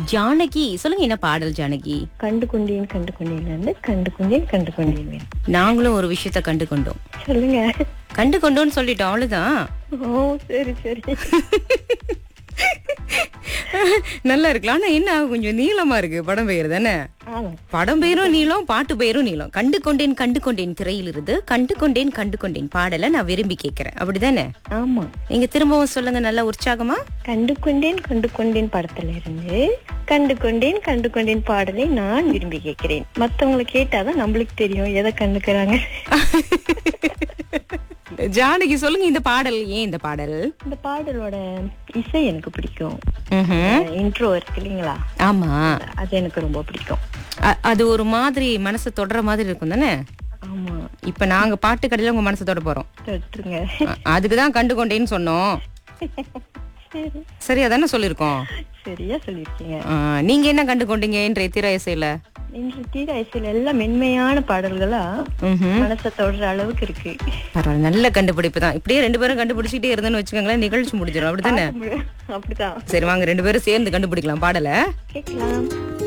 ஜானகி சொல்லுங்க என்ன பாடல் ஜானகி கண்டு கொண்டேன் கண்டு கொண்டேன் வந்து கண்டு கொண்டேன் கண்டு கொண்டேன் வேணும். நாங்களும் ஒரு விஷயத்த கண்டு கொண்டோம் சொல்லுங்க கண்டு கொண்டோம்னு சொல்லிட்டோம் அவ்வளவுதான் ஓ சரி சரி நல்லா இருக்கலாம் ஆனா என்ன கொஞ்சம் நீளமா இருக்கு படம் பெயர் தானே ஆமா படம் பெயரும் நீளம் பாட்டு பெயரும் நீளம் கண்டு கொண்டேன் கண்டு கொண்டேன் திரையில் இருந்து கண்டு கொண்டேன் கண்டு கொண்டேன் பாடலை நான் விரும்பி கேட்கிறேன் அப்படிதானே ஆமா நீங்க திரும்பவும் சொல்லுங்க நல்ல உற்சாகமா கண்டு கொண்டேன் கண்டு கொண்டேன் படத்துல இருந்து கண்டு கொண்டேன் கண்டு கொண்டேன் பாடலை நான் விரும்பி கேட்கிறேன் மத்தவங்களை கேட்டாதான் நம்மளுக்கு தெரியும் எதை கண்டுக்கிறாங்க ஜானகி சொல்லுங்க இந்த பாடல் ஏன் இந்த பாடல் இந்த பாடலோட இசை எனக்கு பிடிக்கும் ம்ஹும். இன்ட்ரோ இருக்கு இல்லைங்களா ஆமா அது எனக்கு ரொம்ப பிடிக்கும் அ- அது ஒரு மாதிரி மனசை தொடர மாதிரி இருக்கும் தானே ஆமா இப்ப நாங்க பாட்டு கடையில உங்க மனசை தொட போறோம் தொட்டுருங்க அ- அதுக்குதான் கண்டு கொண்டேன்னு சொன்னோம் சரி சரியா தானே சொல்லிருக்கோம் சரியா சொல்லிருக்கீங்க ஆ, நீங்க என்ன கண்டு கொண்டீங்க இன்றைய திரை இசையில இன்று தீர இசையில எல்லாம் மென்மையான பாடல்களா ம்ஹும். மனசை தொடர அளவுக்கு இருக்கு பரவாயில்ல நல்ல கண்டுபிடிப்பு தான் இப்படியே ரெண்டு பேரும் கண்டுபிடிச்சிட்டே இருந்தேன்னு வச்சுக்கோங்களேன் நிகழ்ச்சி முடிஞ்சிடும் அப்படித்தானே அப்படிதான் சரி வாங்க ரெண்டு பேரும் சேர்ந்து கண்டுபிடிக்கலாம் பாடலை கேட்கலாம்